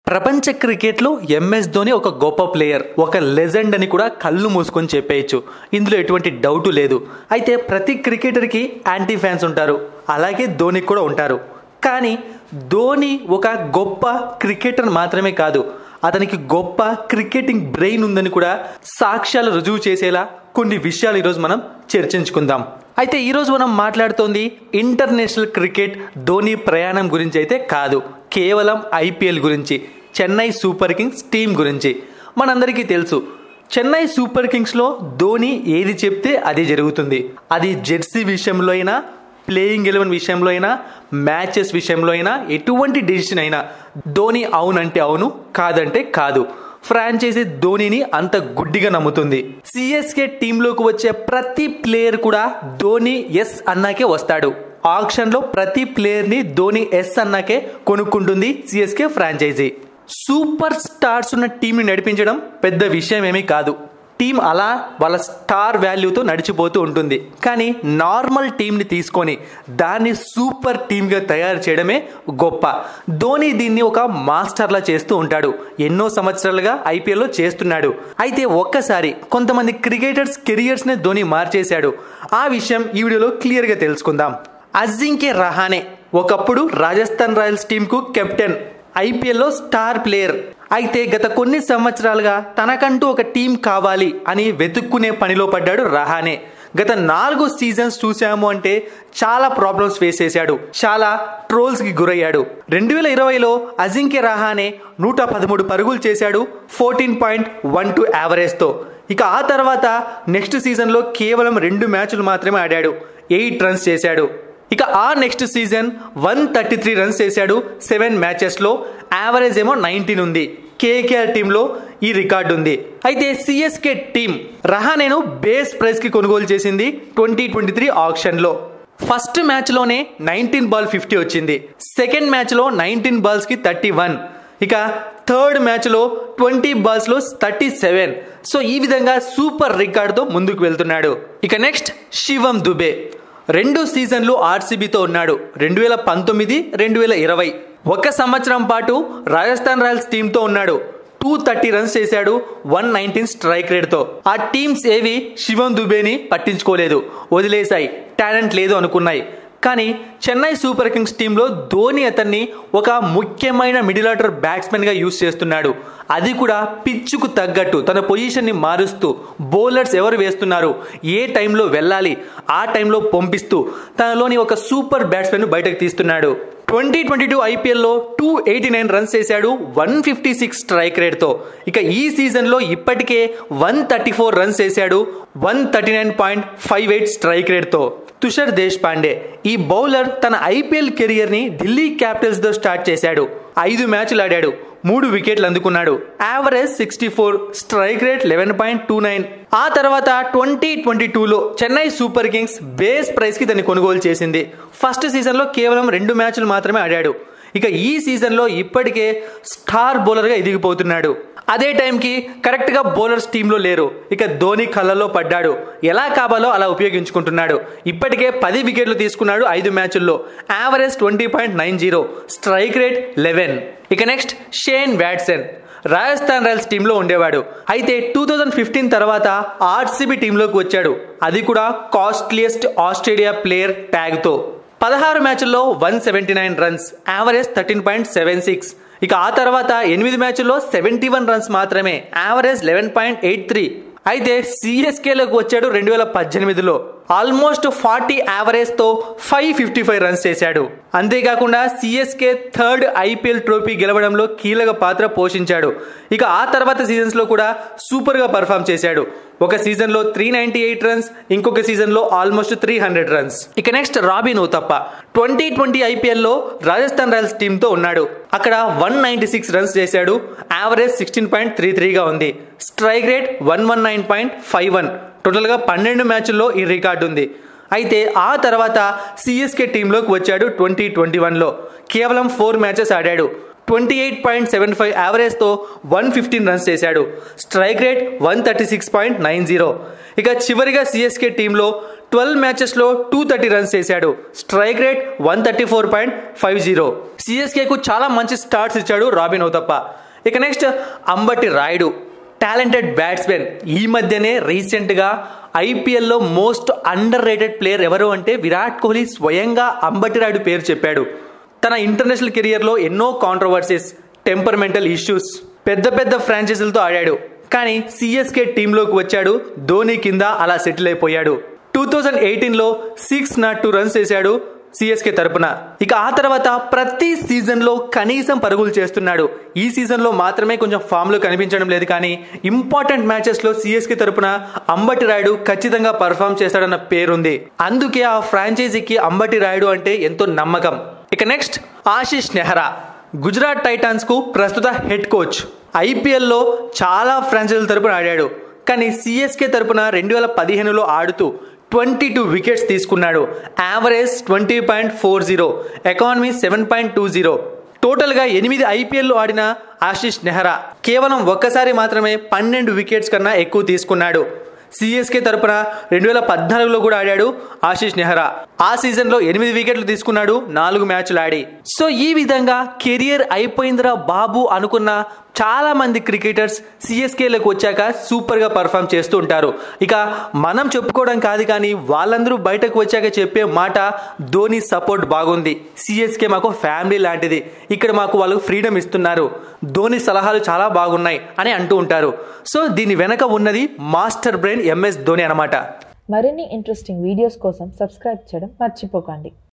ప్రపంచ క్రికెట్లో ఎంఎస్ ధోని ఒక గొప్ప ప్లేయర్ ఒక లెజెండ్ అని కూడా కళ్ళు మూసుకొని చెప్పేయచ్చు ఇందులో ఎటువంటి డౌట్ లేదు అయితే ప్రతి క్రికెటర్కి యాంటీ ఫ్యాన్స్ ఉంటారు అలాగే ధోనికి కూడా ఉంటారు కానీ ధోని ఒక గొప్ప క్రికెటర్ మాత్రమే కాదు అతనికి గొప్ప క్రికెటింగ్ బ్రెయిన్ ఉందని కూడా సాక్ష్యాలు రుజువు చేసేలా కొన్ని విషయాలు ఈరోజు మనం చర్చించుకుందాం అయితే ఈరోజు మనం మాట్లాడుతోంది ఇంటర్నేషనల్ క్రికెట్ ధోని ప్రయాణం గురించి అయితే కాదు కేవలం ఐపీఎల్ గురించి చెన్నై సూపర్ కింగ్స్ టీం గురించి మనందరికీ తెలుసు చెన్నై సూపర్ కింగ్స్లో ధోని ఏది చెప్తే అది జరుగుతుంది అది జెర్సీ విషయంలో అయినా ప్లేయింగ్ ఎలెవెన్ విషయంలో అయినా మ్యాచెస్ విషయంలో అయినా ఎటువంటి డెసిషన్ అయినా ధోని అవునంటే అవును కాదంటే కాదు ఫ్రాంచైజీ ధోనిని అంత గుడ్డిగా నమ్ముతుంది సిఎస్కే టీంలోకి వచ్చే ప్రతి ప్లేయర్ కూడా ధోని ఎస్ అన్నాకే వస్తాడు ఆప్షన్ లో ప్రతి ప్లేయర్ ని ధోని ఎస్ అన్నాకే కొనుక్కుంటుంది సిఎస్కే ఫ్రాంచైజీ సూపర్ స్టార్స్ ఉన్న టీంని నడిపించడం పెద్ద విషయం ఏమీ కాదు టీం అలా వాళ్ళ స్టార్ వాల్యూతో నడిచిపోతూ ఉంటుంది కానీ నార్మల్ టీంని తీసుకొని దాన్ని సూపర్ టీమ్గా తయారు చేయడమే గొప్ప ధోని దీన్ని ఒక మాస్టర్లా చేస్తూ ఉంటాడు ఎన్నో సంవత్సరాలుగా ఐపీఎల్లో చేస్తున్నాడు అయితే ఒక్కసారి కొంతమంది క్రికెటర్స్ కెరియర్స్ని ధోని మార్చేశాడు ఆ విషయం ఈ వీడియోలో క్లియర్గా తెలుసుకుందాం అజింకే రహానే ఒకప్పుడు రాజస్థాన్ రాయల్స్ టీంకు కెప్టెన్ ఐపీఎల్లో స్టార్ ప్లేయర్ అయితే గత కొన్ని సంవత్సరాలుగా తనకంటూ ఒక టీం కావాలి అని వెతుక్కునే పనిలో పడ్డాడు రహానే గత నాలుగు సీజన్స్ చూసాము అంటే చాలా ప్రాబ్లమ్స్ ఫేస్ చేశాడు చాలా ట్రోల్స్ కి గురయ్యాడు రెండు వేల ఇరవైలో అజింక్య రహానే నూట పదమూడు పరుగులు చేశాడు ఫోర్టీన్ పాయింట్ వన్ టూ యావరేజ్తో ఇక ఆ తర్వాత నెక్స్ట్ సీజన్లో కేవలం రెండు మ్యాచ్లు మాత్రమే ఆడాడు ఎయిట్ రన్స్ చేశాడు ఇక ఆ next season one thirty three runs చేశాడు సెవెన్ మ్యాచెస్లో యావరేజ్ ఏమో నైన్టీన్ ఉంది కేకేఆర్ టీంలో ఈ రికార్డు ఉంది అయితే సిఎస్కే టీం రహానేను బేస్ ప్రైస్ కి కొనుగోలు చేసింది ట్వంటీ ట్వంటీ త్రీ ఆప్షన్లో ఫస్ట్ మ్యాచ్లోనే నైన్టీన్ బాల్ ఫిఫ్టీ వచ్చింది సెకండ్ మ్యాచ్లో నైన్టీన్ బాల్స్కి థర్టీ వన్ ఇక థర్డ్ మ్యాచ్లో ట్వంటీ బాల్స్లో థర్టీ సెవెన్ సో ఈ విధంగా సూపర్ రికార్డుతో ముందుకు వెళ్తున్నాడు ఇక నెక్స్ట్ శివం దుబే రెండు సీజన్లు ఆర్సీబీతో ఉన్నాడు రెండు వేల పంతొమ్మిది రెండు వేల ఇరవై ఒక సంవత్సరం పాటు రాజస్థాన్ రాయల్స్ టీంతో ఉన్నాడు టూ థర్టీ రన్స్ చేశాడు వన్ నైన్టీన్ స్ట్రైక్ రేట్తో ఆ టీమ్స్ ఏవి శివం దుబేని పట్టించుకోలేదు వదిలేశాయి టాలెంట్ లేదు అనుకున్నాయి కానీ చెన్నై సూపర్ కింగ్స్ టీంలో ధోని అతన్ని ఒక ముఖ్యమైన మిడిల్ ఆర్డర్ బ్యాట్స్మెన్గా యూజ్ చేస్తున్నాడు అది కూడా పిచ్చుకు తగ్గట్టు తన పొజిషన్ని మారుస్తూ బౌలర్స్ ఎవరు వేస్తున్నారు ఏ టైంలో వెళ్ళాలి ఆ టైంలో పంపిస్తూ తనలోని ఒక సూపర్ బ్యాట్స్మెన్ బయటకు తీస్తున్నాడు ట్వంటీ ట్వంటీ టూ ఐపీఎల్లో టూ ఎయిటీ నైన్ రన్స్ చేశాడు వన్ ఫిఫ్టీ సిక్స్ స్ట్రైక్ రేట్తో ఇక ఈ సీజన్లో ఇప్పటికే వన్ థర్టీ ఫోర్ రన్స్ చేశాడు one thirty nine point five eight strike రేట్తో తుషార్ దేశ్ పాండే ఈ బౌలర్ తన ఐపీఎల్ కెరియర్ని ఢిల్లీ క్యాపిటల్స్తో స్టార్ట్ చేశాడు ఐదు మ్యాచ్లు ఆడాడు మూడు వికెట్లు అందుకున్నాడు average sixty four strike rate eleven point two nine ఆ తర్వాత ట్వంటీ ట్వంటీ టూలో చెన్నై సూపర్ కింగ్స్ బేస్ ప్రైస్కి దాన్ని కొనుగోలు చేసింది ఫస్ట్ సీజన్లో కేవలం రెండు మ్యాచ్లు మాత్రమే ఆడాడు ఇక ఈ సీజన్లో ఇప్పటికే స్టార్ బౌలర్గా ఎదిగిపోతున్నాడు అదే టైంకి కరెక్ట్గా బౌలర్స్ టీంలో లేరు ఇక ధోని కళ్ళలో పడ్డాడు ఎలా కావాలో అలా ఉపయోగించుకుంటున్నాడు ఇప్పటికే పది వికెట్లు తీసుకున్నాడు ఐదు మ్యాచుల్లో average twenty point nine zero strike rate eleven ఇక next Shane Watson Rajasthan Royals టీంలో ఉండేవాడు అయితే టూ థౌజండ్ ఫిఫ్టీన్ తర్వాత ఆర్సీబీ టీంలోకి వచ్చాడు అది కూడా కాస్ట్లియస్ట్ ఆస్ట్రేలియా ప్లేయర్ ట్యాగ్తో పదహారు మ్యాచ్ల్లో one seventy nine runs average thirteen point seven six ఇక ఆ తర్వాత ఎనిమిది మ్యాచ్ల్లో సెవెంటీ వన్ రన్స్ మాత్రమే average eleven point eight three అయితే సిఎస్కేలోకి వచ్చాడు రెండు వేల పద్దెనిమిదిలో ఆల్మోస్ట్ ఫార్టీ యావరేజ్తో ఫైవ్ ఫిఫ్టీ ఫైవ్ రన్స్ చేశాడు అంతేకాకుండా సిఎస్కే థర్డ్ ఐపీఎల్ ట్రోఫీ గెలవడంలో కీలక పాత్ర పోషించాడు ఇక ఆ తర్వాత సీజన్స్లో కూడా సూపర్గా పర్ఫామ్ చేశాడు ఒక సీజన్లో త్రీ నైన్టీ ఎయిట్ రన్స్ ఇంకొక సీజన్లో ఆల్మోస్ట్ త్రీ హండ్రెడ్ రన్స్ ఇక next Robin Uthappa twenty twenty ఐపీఎల్లో రాజస్థాన్ రాయల్స్ టీంతో ఉన్నాడు అక్కడ వన్ నైన్టీ సిక్స్ రన్స్ చేశాడు యావరేజ్ సిక్స్టీన్ పాయింట్ త్రీ త్రీగా ఉంది strike rate one one nine point five one టోటల్గా పన్నెండు మ్యాచ్ల్లో ఈ రికార్డు ఉంది అయితే ఆ తర్వాత సిఎస్కే టీంలోకి వచ్చాడు ట్వంటీ ట్వంటీ వన్లో కేవలం ఫోర్ మ్యాచెస్ ఆడాడు twenty eight point seven five యావరేజ్తో వన్ ఫిఫ్టీన్ రన్స్ చేశాడు strike rate one thirty six point nine zero ఇక చివరిగా సిఎస్కే టీంలో ట్వెల్వ్ మ్యాచెస్లో టూ థర్టీ రన్స్ చేశాడు strike rate one thirty four point five zero సిఎస్కేకు చాలా మంచి స్టార్ట్స్ ఇచ్చాడు రాబిన్ ఓతప్ప ఇక next Ambati Rayudu talented batsmen ఈ మధ్యనే రీసెంట్గా ఐపీఎల్లో మోస్ట్ అండర్ రేటెడ్ ప్లేయర్ ఎవరు అంటే విరాట్ కోహ్లీ స్వయంగా అంబటి రాయుడు పేరు చెప్పాడు తన ఇంటర్నేషనల్ కెరియర్లో ఎన్నో కాంట్రవర్సీస్ టెంపర్మెంటల్ ఇష్యూస్ పెద్ద పెద్ద ఫ్రాంచైజీలతో ఆడాడు కానీ సిఎస్కే టీంలోకి వచ్చాడు ధోని కింద అలా సెటిల్ అయిపోయాడు టూ థౌజండ్ ఎయిటీన్లో సిక్స్ నాట్ టూ రన్స్ చేశాడు సిఎస్కే తరపున ఇక ఆ తర్వాత ప్రతి సీజన్లో కనీసం పరుగులు చేస్తున్నాడు ఈ సీజన్లో మాత్రమే కొంచెం ఫామ్లో కనిపించడం లేదు కానీ ఇంపార్టెంట్ మ్యాచెస్లో సిఎస్కే తరపున అంబటి రాయుడు ఖచ్చితంగా పర్ఫామ్ చేస్తాడన్న పేరుంది అందుకే ఆ ఫ్రాంచైజీకి అంబటి రాయుడు అంటే ఎంతో నమ్మకం ఇక నెక్స్ట్ ఆశిష్ నెహ్రా గుజరాత్ టైటాన్స్ కు ప్రస్తుత హెడ్ కోచ్ ఐపీఎల్లో చాలా ఫ్రాంచైజీల తరపున ఆడాడు కానీ సిఎస్కే తరపున రెండు వేల పదిహేనులో ఆడుతూ ట్వంటీ టూ వికెట్స్ తీసుకున్నాడు average twenty point four zero economy seven point two zero టోటల్గా ఎనిమిది ఐపీఎల్లో ఆడిన ఆశిష్ నెహ్రా కేవలం ఒక్కసారి మాత్రమే పన్నెండు వికెట్స్ కన్నా ఎక్కువ తీసుకున్నాడు సిఎస్కే తరపున రెండు వేల పద్నాలుగులో కూడా ఆడాడు ఆశిష్ నెహ్రా ఆ సీజన్లో ఎనిమిది వికెట్లు తీసుకున్నాడు నాలుగు మ్యాచ్లు ఆడి సో ఈ విధంగా కెరియర్ అయిపోయిందిరా బాబు అనుకున్న చాలా మంది క్రికెటర్స్ సిఎస్కేలకు వచ్చాక సూపర్గా పర్ఫామ్ చేస్తూ ఉంటారు ఇక మనం చెప్పుకోవడం కాదు కానీ వాళ్ళందరూ బయటకు వచ్చాక చెప్పే మాట ధోని సపోర్ట్ బాగుంది సిఎస్కే మాకు ఫ్యామిలీ లాంటిది ఇక్కడ మాకు వాళ్ళు ఫ్రీడమ్ ఇస్తున్నారు ధోని సలహాలు చాలా బాగున్నాయి అని అంటూ ఉంటారు సో దీని వెనక ఉన్నది మాస్టర్ బ్రెయిన్ ఎంఎస్ ధోని అనమాట మరిన్ని ఇంట్రెస్టింగ్ వీడియోస్ కోసం సబ్స్క్రైబ్ చేయడం మర్చిపోకండి